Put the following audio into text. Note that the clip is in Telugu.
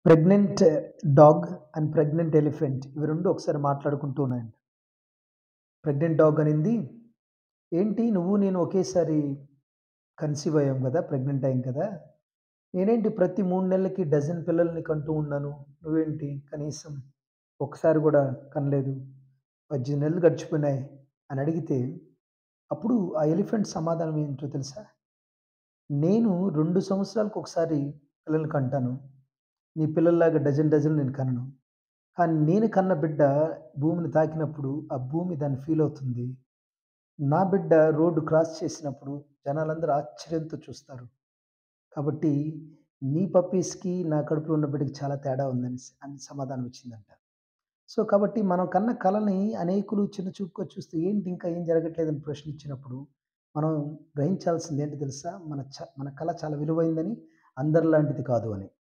Pregnant dog and pregnant elephant ఇవి 2 ఒకసారి మాట్లాడుకుంటూ ఉన్నాయండి. ప్రెగ్నెంట్ డాగ్ అనింది, "ఏంటి నువ్వు నేను ఒకేసారి కన్సీవ్ అయ్యాం గదా! ప్రెగ్నెంట్ అయ్యాం కదా! నేనేంటి ప్రతి 3 నెలలకి డజన్ పిల్లల్ని కంటూ ఉన్నాను. నువ్వేంటి కనీసం ఒక్కసారి గూడా కనలేదు. 18 నెలలు గడిచిపోయినాయి" అని అడిగితే, అప్పుడు ఆ ఎలిఫెంట్ సమాధానం ఏంటో తెలుసా? "నేను 2 సంవత్సరాలకు ఒకసారి పిల్లల్ని కంటాను. నీ పిల్లల్లాగా డజన్ డజన్లు నేను కనను. కానీ నేను కన్న బిడ్డ భూమిని తాకినప్పుడు ఆ భూమి దాన్ని ఫీల్ అవుతుంది. నా బిడ్డ రోడ్డు క్రాస్ చేసినప్పుడు జనాలందరూ ఆశ్చర్యంతో చూస్తారు. కాబట్టి నీ పప్పీస్‌కి, నా కడుపులో ఉన్న బిడ్డకి చాలా తేడా ఉందనేసి" అని సమాధానం ఇచ్చిందంట. సో, కాబట్టి మనం కన్న కలని అనేకులు చిన్న చూపుగా చూస్తే ఏంటి ఇంకా ఏం జరగట్లేదని ప్రశ్నించినప్పుడు, మనం గ్రహించాల్సింది ఏంటో తెలుసా? మన చ మన కల చాలా విలువైందని, అందరిలాంటిది కాదు అని.